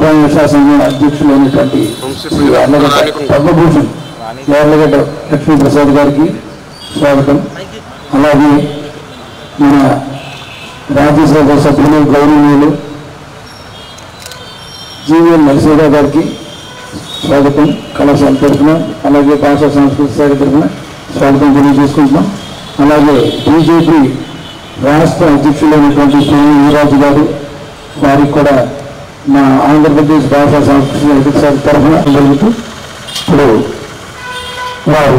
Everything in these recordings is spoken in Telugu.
సమన్వయ శాసన అధ్యక్షులైనటువంటి శ్రీ యార్లగడ్డ పద్మభూషణ్ యార్లగడ్డ లక్ష్మీ ప్రసాద్ గారికి స్వాగతం అలాగే మన రాజ్యసభ సభ్యులు గౌరవనీయులు జీవన్ నరసింహ గారికి స్వాగతం కళాశాల తరఫున అలాగే భాషా సంస్కృతి శాఖ తరఫున స్వాగతం తెలియజేసుకుంటున్నాం అలాగే బీజేపీ రాష్ట్ర అధ్యక్షులైనటువంటి పివి వీరాజు గారు వారికి కూడా మా ఆంధ్రప్రదేశ్ భాషా సంస్కృతి శాఖ తరఫున జరుగుతూ ఇప్పుడు వారు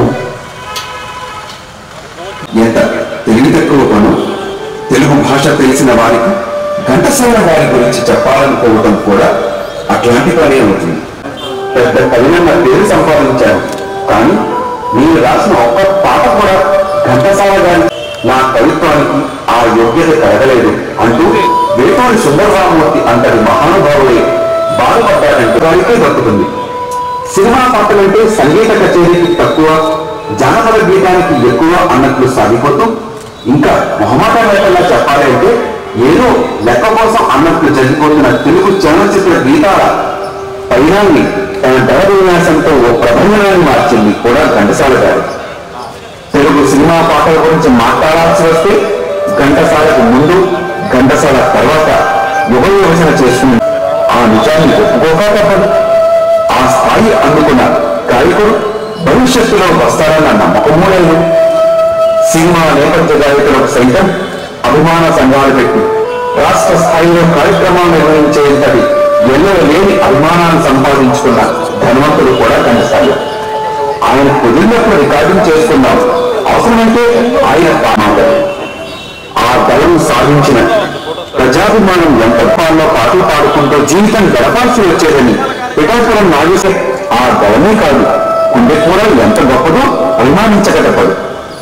ఎంత తెలివి తక్కువ పను తెలుగు భాష తెలిసిన వారికి ఘంటసాల వారి గురించి చెప్పాలనుకోవడం కూడా అట్లాంటి పని అవుతుంది పెద్ద కవినన్న పేరు సంపాదించారు కానీ మీరు రాసిన ఒక్క పాట కూడా ఘంటసాల గారి నా కవిత్వానికి ఆ యోగ్యత కలగలేదు అంటూ వేటూరి సుందరరామూర్తి అంతటి మహానుభావుడే బాధపడ్డాడంటే వారికే దక్కుతుంది సినిమా పాటలంటే సంగీత కచేరీకి తక్కువ జానపద గీతానికి ఎక్కువ అన్నట్లు సాగిపోతూ ఇంకా మొహమాటం లేకుండా చెప్పాలి అంటే ఏదో లెక్క కోసం అన్నట్లు జరిగిపోతున్న తెలుగు చలనచిత్ర గీతాల పైనాన్ని తన ధర విన్యాసంతో ఓ ప్రబంధనాన్ని మార్చింది కూడా ఘంటసాల గారు తెలుగు సినిమా పాటల గురించి మాట్లాడాల్సి వస్తే ఘంటసాలకు ముందు ఘంటసాల తర్వాత యుగ విభజన చేసుకుని ఆ నిజాన్ని ఒప్పుకోక తప్పదు ఆ స్థాయి అందుకున్న గాయకుడు భవిష్యత్తులో వస్తారన్న నమ్మకమూ లేదు సినిమా నేపథ్య గాయకులకు సైతం అభిమాన సంఘాలు పెట్టి రాష్ట్ర స్థాయిలో కార్యక్రమాలు నిర్వహించేంతటి ఎన్నో లేని అభిమానాన్ని సంపాదించుకున్న ధనవంతుడు కూడా కనిపిస్తారు ఆయన కుదిరినప్పుడు రికార్డింగ్ చేసుకున్నాం అవసరమైతే ఆయన పామాడారు ఆ దళం సాధించిన ప్రజాభిమానం ఎంత పాల్లో పాటలు పాడుకుంటూ జీవితం గడపాల్సి వచ్చేదని పిఠాపురం నాగేశ్వర్ ఆ దళమే కాదు గుండె కూడా ఎంత గొప్పదో అభిమానించగలపడు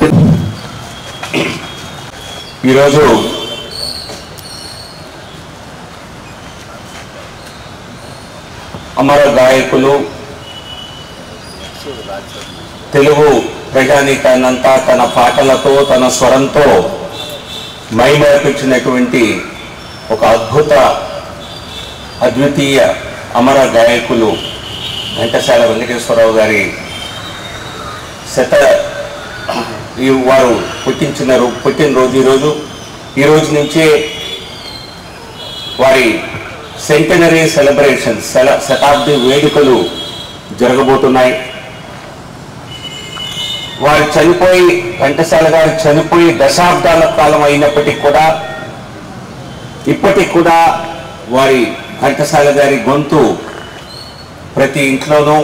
ఈరోజు అమర గాయకులు తెలుగు ప్రజానీకాన్నంతా తన పాటలతో తన స్వరంతో మైమర్పించినటువంటి ఒక అద్భుత అద్వితీయ అమర గాయకులు ఘంటసాల వెంకటేశ్వరరావు గారి శత ఈ వారు పుట్టించిన రో- పుట్టినరోజు ఈరోజు ఈ రోజు నుంచే వారి సెంటనరీ సెలబ్రేషన్స్ శల శతాబ్ది వేడుకలు జరగబోతున్నాయి వారు చనిపోయి ఘంటసాల గారు చనిపోయి దశాబ్దాల కాలం అయినప్పటికీ కూడా ఇప్పటికి కూడా వారి ఘంటసాల గారి గొంతు ప్రతి ఇంట్లోనూ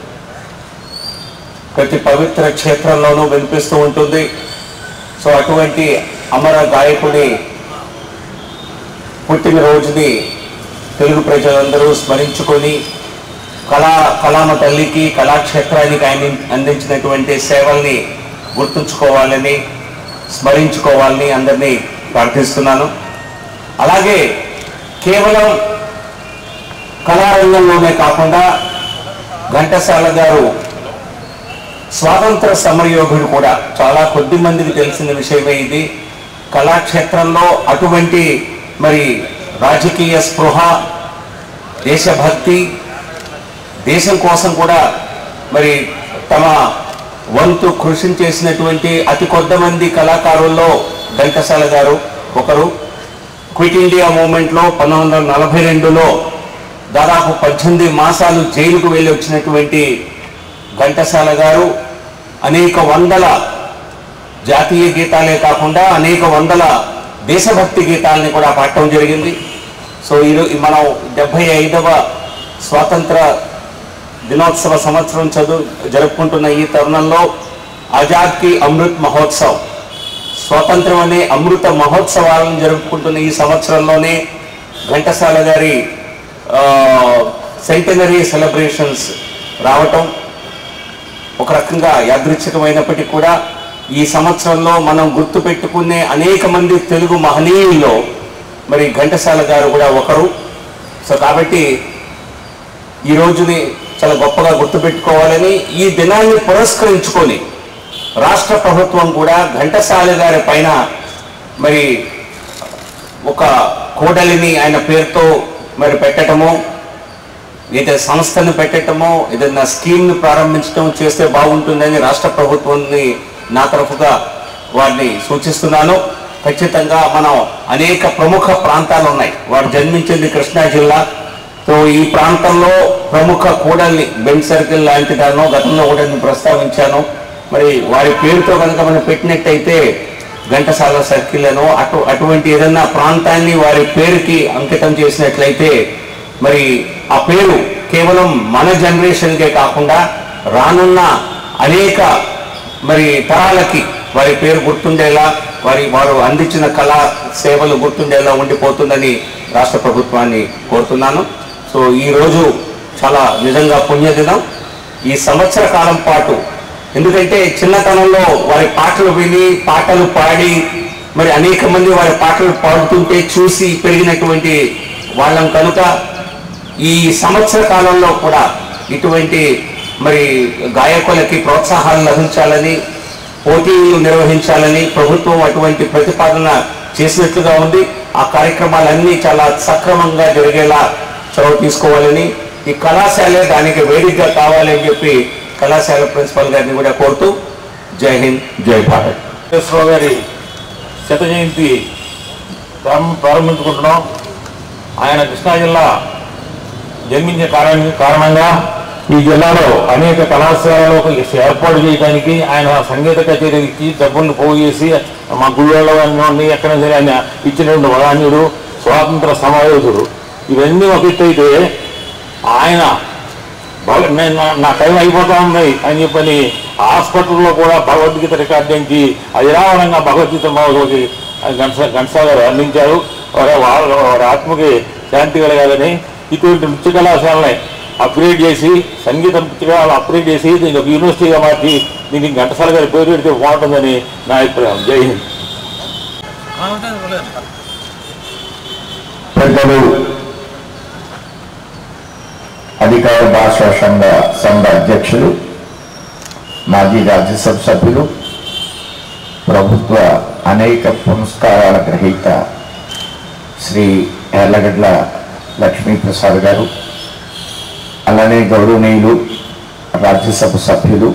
ప్రతి పవిత్ర క్షేత్రంలోనూ వినిపిస్తూ ఉంటుంది సో అటువంటి అమర గాయకుడి పుట్టినరోజుని తెలుగు ప్రజలందరూ స్మరించుకొని కళా కళామ తల్లికి కళాక్షేత్రానికి ఆయన అందించినటువంటి సేవల్ని గుర్తుంచుకోవాలని స్మరించుకోవాలని అందరినీ ప్రార్థిస్తున్నాను అలాగే కేవలం కళారంగంలోనే కాకుండా ఘంటసాల గారు స్వాతంత్ర సమరయోధుడు కూడా చాలా కొద్ది మందికి తెలిసిన విషయమే ఇది కళాక్షేత్రంలో అటువంటి మరి రాజకీయ స్పృహ దేశభక్తి దేశం కోసం కూడా మరి తమ వంతు కృషి చేసినటువంటి అతి కొద్ది మంది కళాకారుల్లో ఘంటసాల గారు ఒకరు క్విట్ ఇండియా మూమెంట్లో పంతొమ్మిది వందల నలభై రెండులో దాదాపు పద్దెనిమిది మాసాలు జైలుకు వెళ్ళి వచ్చినటువంటి ఘంటసాల గారు అనేక వందల జాతీయ గీతాలే కాకుండా అనేక వందల దేశభక్తి గీతాలని కూడా పాడటం జరిగింది సో ఈరోజు మనం డెబ్భై ఐదవ స్వాతంత్ర దినోత్సవ సంవత్సరం చదువు జరుపుకుంటున్న ఈ తరుణంలో ఆజాద్ కి అమృత్ మహోత్సవ్ స్వాతంత్రం అనే అమృత మహోత్సవాలను జరుపుకుంటున్న ఈ సంవత్సరంలోనే ఘంటసాల గారి సెంటనరీ సెలబ్రేషన్స్ రావటం ఒక రకంగా యాదృచ్ఛికమైనప్పటికీ కూడా ఈ సంవత్సరంలో మనం గుర్తు పెట్టుకునే అనేక మంది తెలుగు మహనీయుల్లో మరి ఘంటసాల గారు కూడా ఒకరు సో కాబట్టి ఈ రోజుని చాలా గొప్పగా గుర్తుపెట్టుకోవాలని ఈ దినాన్ని పురస్కరించుకొని రాష్ట్ర ప్రభుత్వం కూడా ఘంటసాల గారి పైన మరి ఒక కోడలిని ఆయన పేరుతో మరి పెట్టడము ఏదైతే సంస్థను పెట్టడమో ఏదైనా స్కీమ్ను ప్రారంభించడం చేస్తే బాగుంటుందని రాష్ట్ర ప్రభుత్వాన్ని నా తరఫుగా వారిని సూచిస్తున్నాను ఖచ్చితంగా మనం అనేక ప్రముఖ ప్రాంతాలు ఉన్నాయి వారు జన్మించింది కృష్ణా జిల్లా సో ఈ ప్రాంతంలో ప్రముఖ కూడల్ని బెండ్ సర్కిల్ లాంటి దానిలో గతంలో కూడా నేను ప్రస్తావించాను మరి వారి పేరుతో కనుక మనం పెట్టినట్టయితే ఘంటసాల సర్కిల్ అనో అటు అటువంటి ఏదైనా ప్రాంతాన్ని వారి పేరుకి అంకితం చేసినట్లయితే మరి ఆ పేరు కేవలం మన జనరేషన్కే కాకుండా రానున్న అనేక మరి తరాలకి వారి పేరు గుర్తుండేలా వారి వారు అందించిన కళా సేవలు గుర్తుండేలా ఉండిపోతుందని రాష్ట్ర ప్రభుత్వాన్ని కోరుతున్నాను సో ఈ రోజు చాలా నిజంగా పుణ్యదినం ఈ సంవత్సర కాలం పాటు ఎందుకంటే చిన్నతనంలో వారి పాటలు విని పాటలు పాడి మరి అనేక మంది వారి పాటలు పాడుతుంటే చూసి పెరిగినటువంటి వాళ్ళం కనుక ఈ సంవత్సర కాలంలో కూడా ఇటువంటి మరి గాయకులకి ప్రోత్సాహాలు లభించాలని పోటీలు నిర్వహించాలని ప్రభుత్వం అటువంటి ప్రతిపాదన చేసినట్లుగా ఉంది ఆ కార్యక్రమాలన్నీ చాలా సక్రమంగా జరిగేలా చొరవ తీసుకోవాలని ఈ కళాశాలే దానికి వేదికగా కావాలని చెప్పి కళాశాల ప్రిన్సిపల్ గారిని కూడా కోరుతూ జై హింద్ జై భారత్ వెంకటేశ్వరరావు గారి శత జయంతి ప్రారంభ- ప్రారంభించుకుంటున్నాం ఆయన కృష్ణా జిల్లా జన్మించే కారణం కారణంగా ఈ జిల్లాలో అనేక కళాశాలలో ఏర్పాటు చేయడానికి ఆయన సంగీత కచేరీకి ఇచ్చి డబ్బులను పోగు చేసి మా గుళ్ళలో అన్నీ ఎక్కడ సరే ఆయన ఇచ్చినటువంటి వదాన్యుడు స్వాతంత్ర సమాయోధుడు ఇవన్నీ ఒక ఎత్తు అయితే ఆయన భగ- నేను నా- నా టైం అయిపోతా ఉంది అని చెప్పని హాస్పిటల్లో కూడా భగవద్గీత రికార్డించి అజరావరంగా భగవద్గీత మాకి గంట గంటసా గారు అందించారు వారి వాళ్ళ వారి ఆత్మకి శాంతి కలగాలని ఇటువంటి నృత్య కళాశాలని అప్గ్రేడ్ చేసి సంగీత నృత్య కళాలు అప్గ్రేడ్ చేసి దీన్ని ఒక యూనివర్సిటీగా మార్చి దీనికి ఘంటసాల గారి పేరు పెడితే బాగుంటుందని నా అభిప్రాయం జై హింద్ పెద్దలు అధికార భాషా సంఘ సంఘ అధ్యక్షులు మాజీ రాజ్యసభ సభ్యులు ప్రభుత్వ అనేక పురస్కారాల గ్రహీత శ్రీ ఎర్లగడ్ల లక్ష్మీప్రసాద్ గారు అలానే గౌరవనీయులు రాజ్యసభ సభ్యులు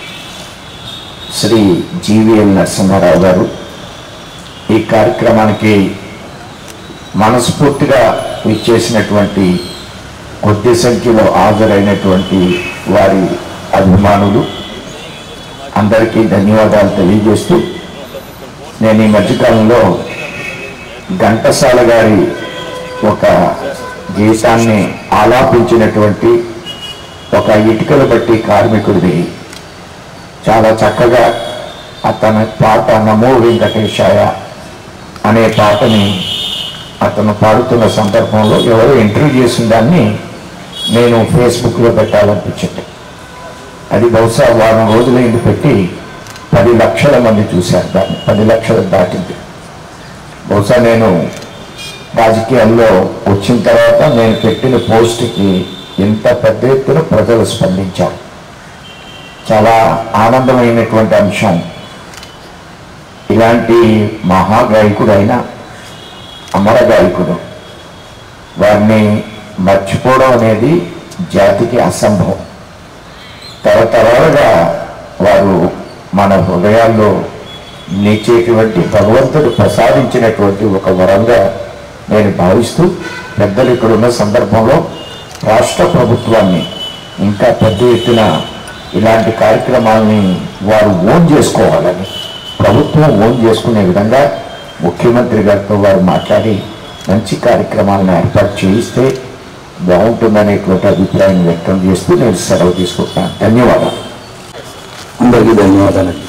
శ్రీ జీవీఎల్ నరసింహారావు గారు ఈ కార్యక్రమానికి మనస్ఫూర్తిగా ఇచ్చేసినటువంటి కొద్ది సంఖ్యలో హాజరైనటువంటి వారి అభిమానులు అందరికీ ధన్యవాదాలు తెలియజేస్తూ నేను ఈ మధ్యకాలంలో ఘంటసాల గారి ఒక గీతాన్ని ఆలాపించినటువంటి ఒక ఇటుకలు బట్టి కార్మికుడిది చాలా చక్కగా అతని పాట నమో వెంకటేశాయ అనే పాటని అతను పాడుతున్న సందర్భంలో ఎవరో ఇంటర్వ్యూ చేసిన దాన్ని నేను ఫేస్బుక్లో పెట్టాలనిపించింది అది బహుశా వారం రోజులైంది పెట్టి పది లక్షల మంది చూశారు దాన్ని పది లక్షలు దాటింది బహుశా నేను రాజకీయాల్లో వచ్చిన తర్వాత నేను పెట్టిన పోస్ట్కి ఇంత పెద్ద ఎత్తున ప్రజలు స్పందించారు చాలా ఆనందమైనటువంటి అంశం ఇలాంటి మహాగాయకుడు అయినా అమర గాయకుడు వారిని మర్చిపోవడం అనేది జాతికి అసంభవం తరతరాలుగా వారు మన హృదయాల్లో నిలిచేటువంటి భగవంతుడు ప్రసాదించినటువంటి ఒక వరంగా నేను భావిస్తూ పెద్దలు ఇక్కడ ఉన్న సందర్భంలో రాష్ట్ర ప్రభుత్వాన్ని ఇంకా పెద్ద ఎత్తున ఇలాంటి కార్యక్రమాలని వారు ఓన్ చేసుకోవాలని ప్రభుత్వం ఓన్ చేసుకునే విధంగా ముఖ్యమంత్రి గారితో వారు మాట్లాడి మంచి కార్యక్రమాలను ఏర్పాటు చేయిస్తే బాగుంటుందనేటువంటి అభిప్రాయం వ్యక్తం చేస్తూ నేను సెలవు తీసుకుంటున్నాను ధన్యవాదాలు అందరికీ ధన్యవాదాలండి